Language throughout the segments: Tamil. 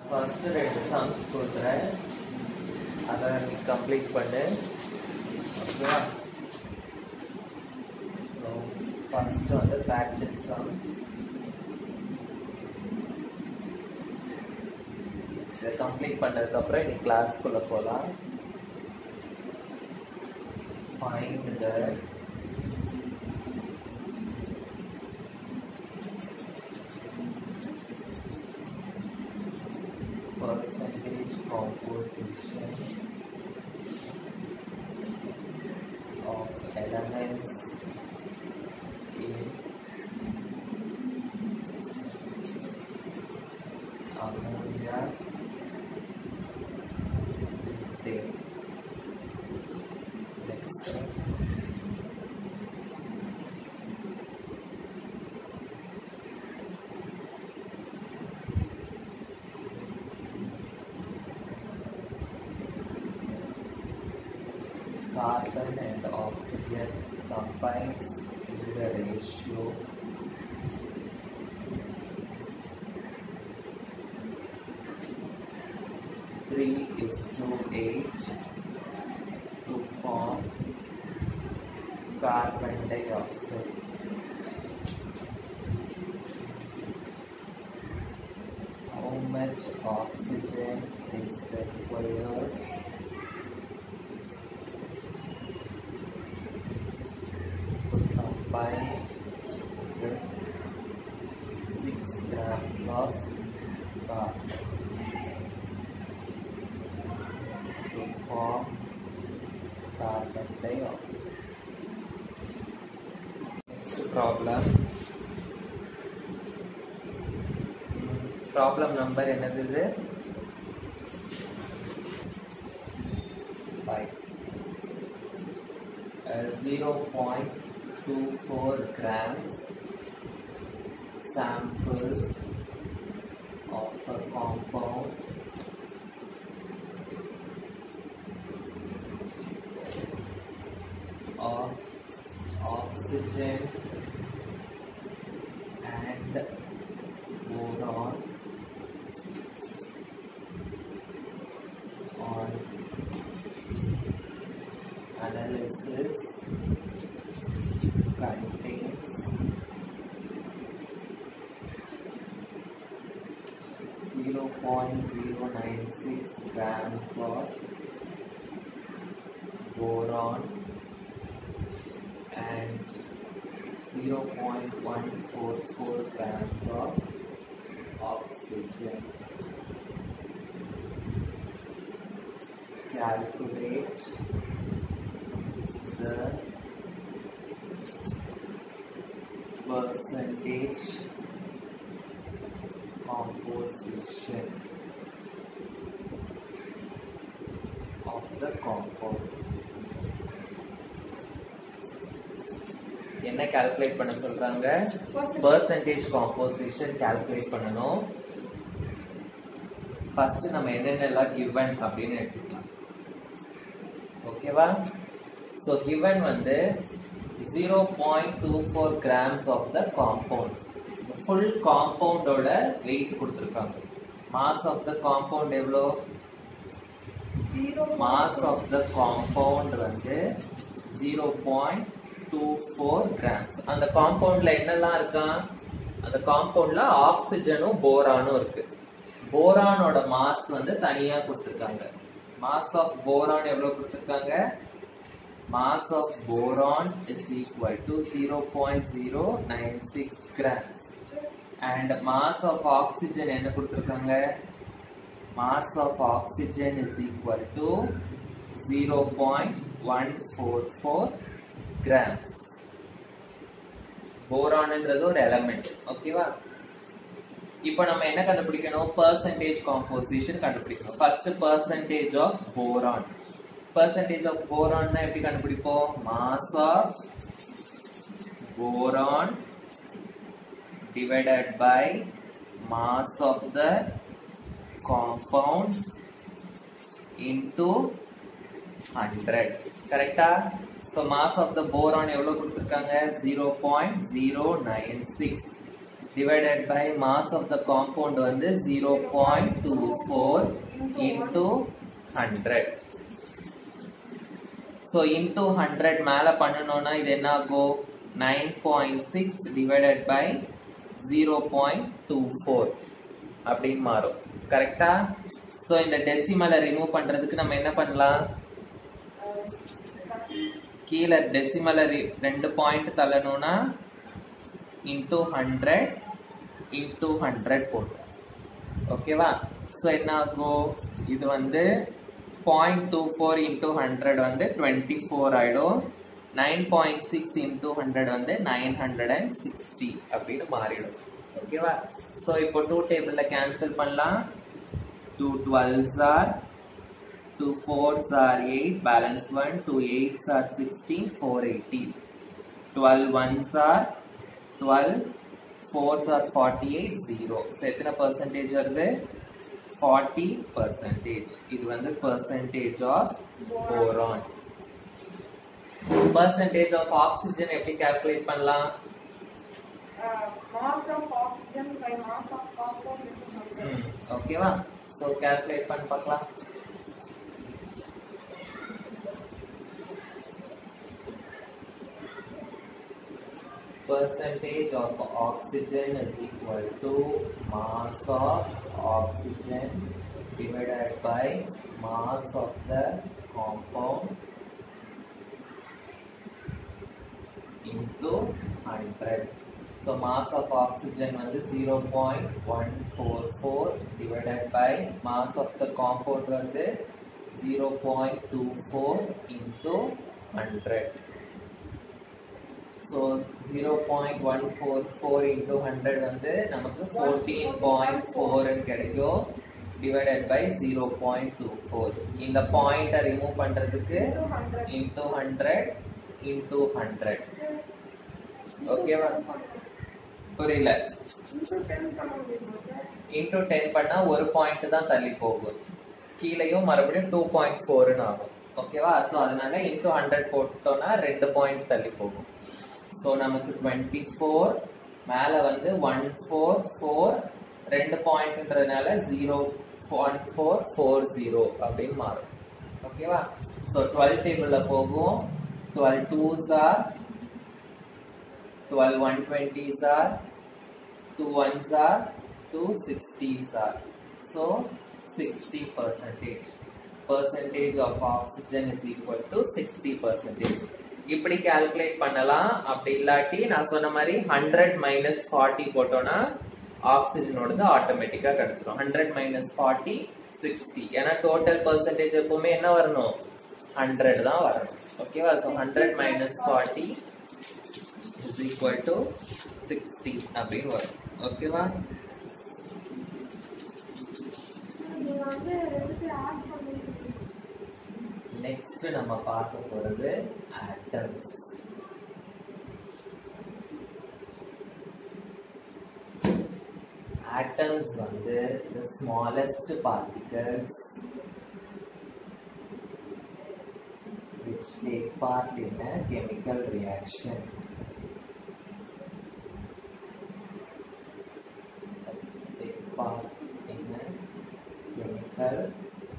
ஃபர்ஸ்ட் ரெண்டு சம்ஸ் கொடுக்குறேன் அதை நீ கம்ப்ளீட் பண்ணு ஓகேவா ஸோ ஃபர்ஸ்ட் வந்து ப்ராக்டிஸ் சம்ஸ் இதை கம்ப்ளீட் பண்ணதுக்கப்புறம் நீ கிளாஸ்க்குள்ளே போகலாம் find the percentage composition of elements in ammonia methane. Next. carbon and oxygen combined in the ratio three is to eight to form carbon dioxide. How much oxygen is required combine with 6 grams of carbon to form carbon dioxide. Next problem. Problem number என்னது இது? 5. Uh, 0.24 grams sample of a compound of oxygen and boron on analysis contains zero point zero nine six grams of boron and zero point one four four grams of oxygen. Calculate the percentage composition of the compound. என்ன கால்குலேட் பண்ண சொல்றாங்க பர்சன்டேஜ் காம்போசிஷன் கால்குலேட் பண்ணணும் ஃபர்ஸ்ட் நம்ம என்னென்னலாம் கிவன் அப்படின்னு எடுத்துக்கலாம் ஓகேவா ஸோ கிவன் வந்து zero point two four grams of the compound full காம்பவுண்டோட வெயிட் கொடுத்துருக்காங்க மாஸ் ஆஃப் த காம்பவுண்ட் எவ்வளோ மாஸ் ஆஃப் த காம்பவுண்ட் வந்து zero point two four grams அந்த காம்பவுண்ட்ல என்னெல்லாம் இருக்கான் அந்த காம்பவுண்ட்ல ஆக்சிஜனும் போரானும் இருக்கு போரானோட மாஸ் வந்து தனியா கொடுத்துருக்காங்க மாஸ் ஆஃப் போரான் எவ்வளவு கொடுத்துருக்காங்க mass of boron is equal to zero point zero nine six grams and mass of oxygen என்ன கொடுத்துருக்காங்க mass of oxygen is equal to zero point one four four grams போரான்ன்றது ஒரு எலமெண்ட் ஓகேவா இப்போ நம்ம என்ன கண்டுபிடிக்கணும் பர்சன்டேஜ் காம்போசிஷன் கண்டுபிடிக்கணும் first percentage of boron percentage of போரான்னா எப்படி கண்டுபிடிப்போம் mass of boron divided by mass of the compound into 100 கரெக்டா so mass of the boron எவ்வளவு கொடுத்திருக்காங்க 0.096 divided by mass of the compound வந்து 0.24 into 100 so into 100 மேல பண்ணணும்னா இது என்ன ஆகும் 9.6 divided by 0.24 அப்படின்னு மாறும் கரெக்டா சோ இந்த டெசிமலை ரிமூவ் பண்றதுக்கு நம்ம என்ன பண்ணலாம் கீழே டெசிமலை ரெண்டு பாயிண்ட் தள்ளணும்னா இன்டூ ஹண்ட்ரட் இன்டூ ஹண்ட்ரட் போட்டோம் ஓகேவா ஸோ என்ன ஆகும் இது வந்து point two four into hundred வந்து டுவெண்ட்டி ஃபோர் ஆயிடும் nine point six into hundred வந்து நைன் ஹண்ட்ரட் அண்ட் சிக்ஸ்டி அப்படின்னு மாறிடும் ஓகேவா ஸோ இப்போ டூ டேபிளில் கேன்சல் பண்ணலாம் two twelves are two fours are 8 balance 1 two eights are 16 4 18 12 ones are 12 fours are 48 0 so எத்தனை percentage வருது 40 percentage இது வந்து percentage of boron percentage of oxygen எப்படி calculate பண்ணலாம் uh, mass of oxygen by mass of compound into hundred. ஓகேவா ஸோ calculate பண்ணி பார்க்கலாம் percentage of oxygen is equal to mass of oxygen divided by mass of the compound into 100. So mass of oxygen வந்து 0.144 divided by mass of the compound வந்து 0.24 into 100. So zero point one four four into hundred வந்து நமக்கு ஃபோர்டீன் பாயிண்ட் ஃபோர்னு கிடைக்கும் divided by zero point two four இந்த பாயிண்ட்டை ரிமூவ் பண்ணுறதுக்கு Into hundred. Into hundred into hundred ஓகேவா புரியல Into ten பண்ண முடியுமா sir? இன்டூ டென் பண்ணா ஒரு பாயிண்ட் தான் தள்ளி போகும் கீழேயும் மறுபடியும் டூ பாயிண்ட் ஃபோர்னு ஆகும் ஓகேவா ஸோ அதனால இன்டூ ஹண்ட்ரட் போட்டோம்னா ரெண்டு பாயிண்ட் தள்ளி போகும் ஸோ நமக்கு டுவெண்ட்டி ஃபோர் மேலே வந்து ஒன் ஃபோர் ஃபோர் ரெண்டு பாயிண்ட்ன்றதுனால zero one four four zero அப்படின்னு மாறும் ஓகேவா ஸோ டுவெல் டேபிளில் போகும் twelve twos are twelve one twenties are two ones are, two sixties are. So, 60 percentage. Percentage of oxygen is equal to 60 percentage. இப்படி கால்குலேட் பண்ணலாம் அப்படி இல்லாட்டி நான் சொன்ன மாதிரி ஹண்ட்ரட் மைனஸ் ஃபார்ட்டி போட்டோம்னா ஆக்சிஜனோடது ஆட்டோமேட்டிக்கா கிடைச்சிடும் ஹண்ட்ரட் மைனஸ் ஃபார்ட்டி சிக்ஸ்டி ஏன்னா டோட்டல் பர்சன்டேஜ் எப்பவுமே என்ன வரணும் ஹண்ட்ரட் தான் வரணும் ஓகேவா ஸோ hundred minus forty is equal to sixty அப்படின்னு வரும் ஓகேவா நீங்க வந்து ரெண்டுத்தையும் add பண்ணிருக்கீங்க. நெக்ஸ்ட் நம்ம பார்க்க போறது ஆட்டம்ஸ் ஆட்டம்ஸ் வந்து the smallest particles which take part in a chemical reaction take part in a chemical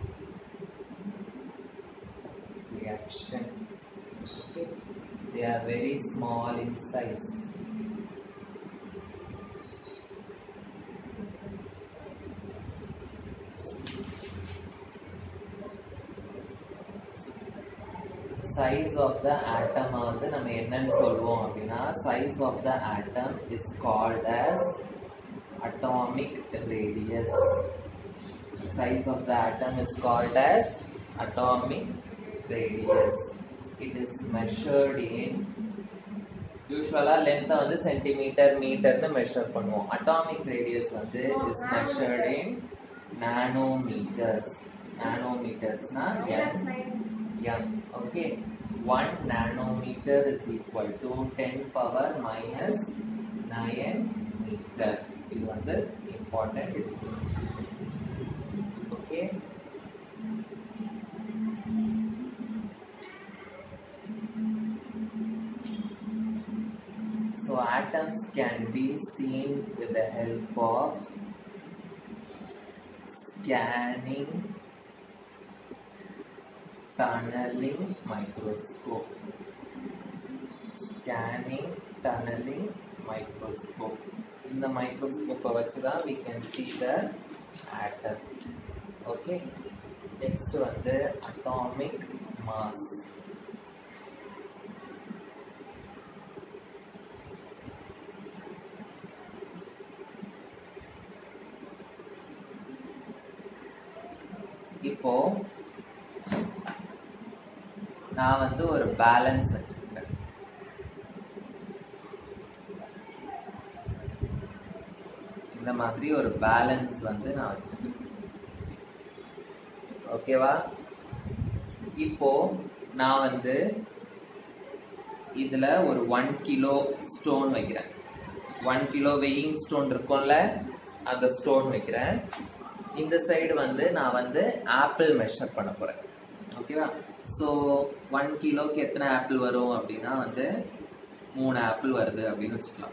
reaction. Okay. They are very small in size. size of the atom வந்து நம்ம என்னன்னு சொல்லுவோம் அப்படின்னா size of the atom is called as atomic radius size of the atom is called as atomic radius it is measured in யூஸ்வலா லென்த்தை வந்து சென்டிமீட்டர் மீட்டர்னு மெஷர் பண்ணுவோம் அட்டாமிக் ரேடியஸ் வந்து இஸ் மெஷர்ட் இன் நானோமீட்டர் நானோமீட்டர்ஸ்னா Minus nine. m okay 1 nanometer is equal to 10 power minus 9 meter இது வந்து important okay so atoms can be seen with the help of scanning tunneling microscope scanning tunneling microscope இந்த மைக்ரோஸ்கோப்பை வச்சு தான் we can see the atom okay next வந்து atomic mass இப்போ நான் வந்து ஒரு பேலன்ஸ் வச்சுக்கிறேன் இந்த மாதிரி ஒரு பேலன்ஸ் வந்து நான் வச்சுக்கிறேன் ஓகேவா இப்போ நான் வந்து இதுல ஒரு ஒன் கிலோ ஸ்டோன் வைக்கிறேன் ஒன் கிலோ வெயிங் ஸ்டோன் இருக்கும்ல அந்த ஸ்டோன் வைக்கிறேன் இந்த சைடு வந்து நான் வந்து ஆப்பிள் மெஷர் பண்ண போறேன் ஓகேவா ஸோ ஒன் கிலோக்கு எத்தனை ஆப்பிள் வரும் அப்படின்னா வந்து மூணு ஆப்பிள் வருது அப்படின்னு வச்சுக்கலாம்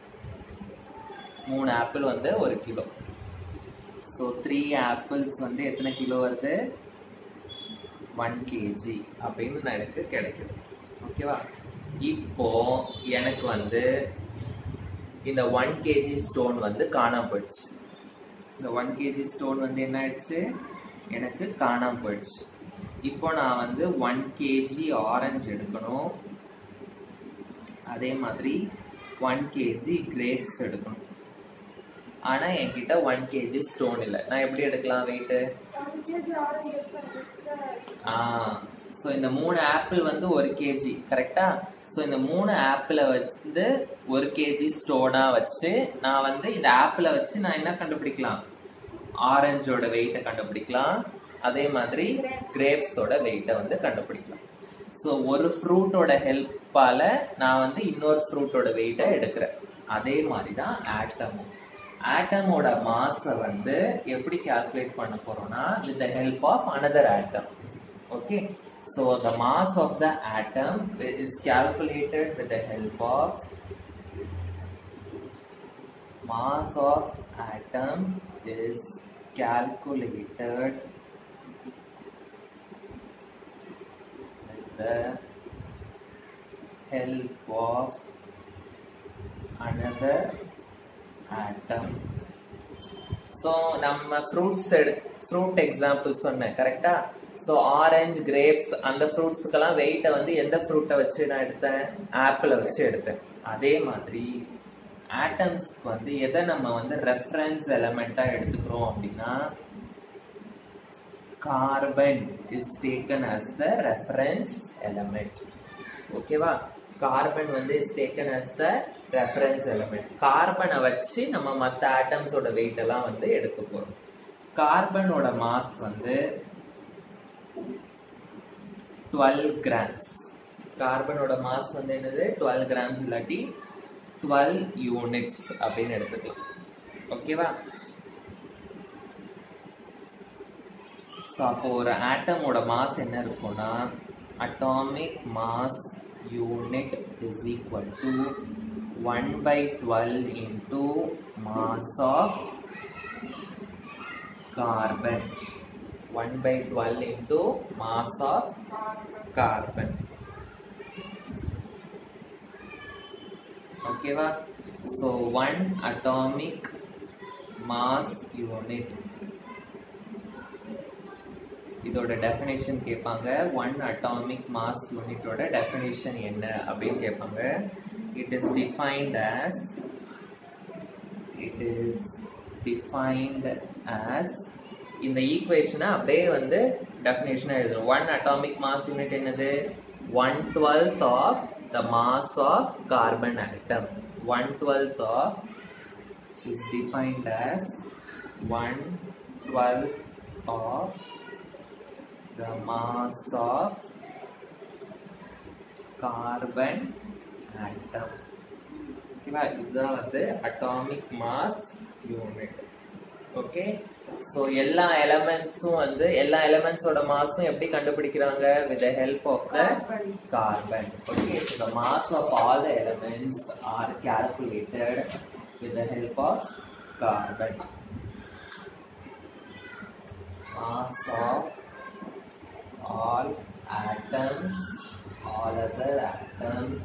மூணு ஆப்பிள் வந்து ஒரு கிலோ ஸோ த்ரீ ஆப்பிள்ஸ் வந்து எத்தனை கிலோ வருது ஒன் கேஜி அப்படின்னு நான் எனக்கு கிடைக்குது ஓகேவா இப்போ எனக்கு வந்து இந்த ஒன் கேஜி ஸ்டோன் வந்து காணாம போயிடுச்சு இந்த ஒன் கேஜி ஸ்டோன் வந்து என்ன ஆயிடுச்சு எனக்கு காணாம போயிடுச்சு இப்போ நான் வந்து ஒன் கேஜி ஆரஞ்சு எடுக்கணும் அதே மாதிரி ஒன் கேஜி கிரேப்ஸ் எடுக்கணும் ஆனா என்கிட்ட ஒன் கேஜி ஸ்டோன் இல்லை நான் எப்படி எடுக்கலாம் வெயிட்டு ஒன் கேஜி ஆரஞ்சு எடுத்து ஆ ஸோ இந்த மூணு ஆப்பிள் வந்து ஒரு கேஜி கரெக்டா ஸோ இந்த மூணு ஆப்பிளை வந்து ஒரு கேஜி ஸ்டோனா வச்சு நான் வந்து இந்த ஆப்பிளை வச்சு நான் என்ன கண்டுபிடிக்கலாம் ஆரஞ்சோட வெயிட்டை கண்டுபிடிக்கலாம் அதே மாதிரி கிரேப்ஸோட வெயிட்டை வந்து கண்டுபிடிக்கலாம் ஸோ ஒரு ஃப்ரூட்டோட ஹெல்ப்பால நான் வந்து இன்னொரு ஃப்ரூட்டோட வெயிட்டை எடுக்கிறேன் அதே மாதிரி தான் ஆட்டமும் ஆட்டமோட மாஸை வந்து எப்படி கால்குலேட் பண்ண போறோம்னா with the help of another atom okay so the mass of the atom is calculated with the help of mass of atom is calculated with the help of another atom ஸோ நம்ம ஃப்ரூட்ஸ் எடு ஃப்ரூட் எக்ஸாம்பிள் சொன்னேன் கரெக்டா ஸோ ஆரஞ்சு கிரேப்ஸ் அந்த ஃப்ரூட்ஸுக்கெல்லாம் வெயிட்டை வந்து எந்த ஃப்ரூட்டை வச்சு நான் எடுத்தேன் ஆப்பிளை வச்சு எடுத்தேன் அதே மாதிரி ஆட்டம்ஸ்க்கு வந்து எதை நம்ம வந்து ரெஃபரன்ஸ் எலமெண்டா எடுத்துக்கிறோம் அப்படின்னா carbon is taken as the reference element ஓகேவா கார்பன் வந்து is taken as the reference element கார்பனை வச்சு நம்ம மற்ற ஆட்டம்ஸோட வெயிட் எல்லாம் வந்து எடுக்க போறோம் கார்பனோட மாஸ் வந்து டுவெல் கிராம்ஸ் கார்பனோட மாஸ் வந்து என்னது டுவெல் கிராம்ஸ் இல்லாட்டி டுவெல் யூனிட்ஸ் அப்படின்னு எடுத்துக்கலாம் ஓகேவா ஸோ அப்போ ஒரு ஆட்டமோட மாஸ் என்ன இருக்கும்னா atomic mass unit is equal to one by twelve into mass of carbon one by twelve into mass of carbon ஓகேவா so one atomic mass unit இதோட டெஃபினேஷன் கேட்பாங்க ஒன் அட்டாமிக் மாஸ் யூனிட்டோட டெஃபினேஷன் என்ன அப்படின்னு கேட்பாங்க it is defined as it is defined as இந்த ஈக்குவேஷனை அப்படியே வந்து டெஃபினேஷனாக எழுதணும் ஒன் அட்டாமிக் மாஸ் யூனிட் என்னது one twelfth of the mass of carbon atom one twelfth of is defined as one twelfth of the mass of carbon atom ஓகேவா இதுதான் வந்து atomic mass unit okay so எல்லா எலமெண்ட்ஸும் வந்து எல்லா எலமெண்ட்ஸோட மாஸும் எப்படி கண்டுபிடிக்கிறாங்க with the help of the Carbon. carbon. Okay, so the mass of all the elements are calculated with the help of carbon. Mass of all atoms, all other atoms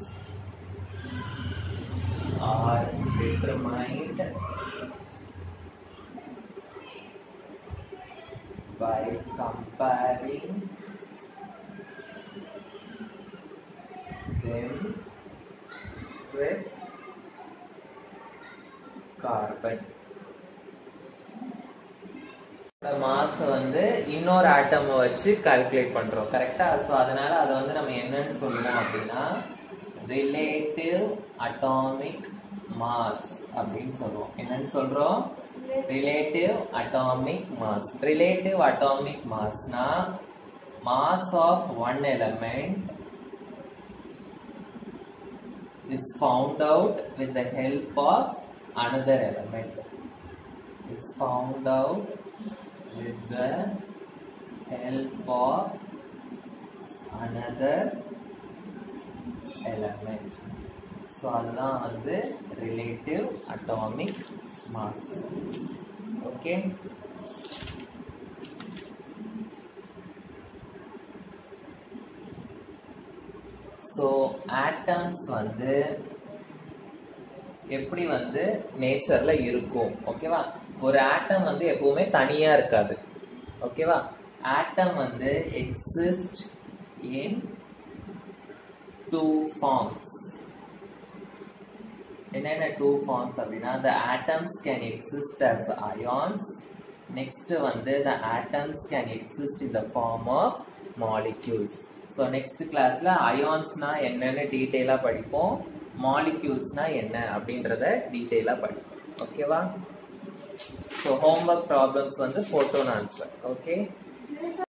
are determined by comparing them with carbon. Mass வந்து இன்னொரு ஆட்டம் வச்சு கால்குலேட் பண்றோம் கரெக்டா சோ அதனால அதை வந்து நம்ம என்னன்னு சொல்லுவோம் அப்படின்னா ரிலேட்டிவ் அட்டாமிக் மாஸ் அப்படின்னு சொல்லுவோம் என்னன்னு சொல்றோம் relative atomic mass relative atomic மாஸ்னா mass of one element is found out with the help of another element is found out with the help of another element so அதுதான் வந்து relative atomic mass okay so atoms வந்து எப்படி வந்து நேச்சர்ல இருக்கும் ஓகேவா ஒரு ஆட்டம் வந்து எப்பவுமே தனியா இருக்காது ஓகேவா ஆட்டம் வந்து எக்ஸிஸ்ட் இன் டூ ஃபார்ம்ஸ் என்னென்ன டூ ஃபார்ம்ஸ் அப்படின்னா the atoms can exist as ions next வந்து the atoms can exist in the form of molecules so next கிளாஸ்ல அயான்ஸ்னா என்னன்னு டீட்டெயிலா படிப்போம் மாலிக்யூல்ஸ்னா என்ன அப்படின்றத டீட்டெயிலா படிப்போம் ஓகேவா ஸோ ஹோம்ஒர்க் ப்ராப்ளம்ஸ் வந்து ஃபோட்டோன்னு ஆன்சர் ஓகே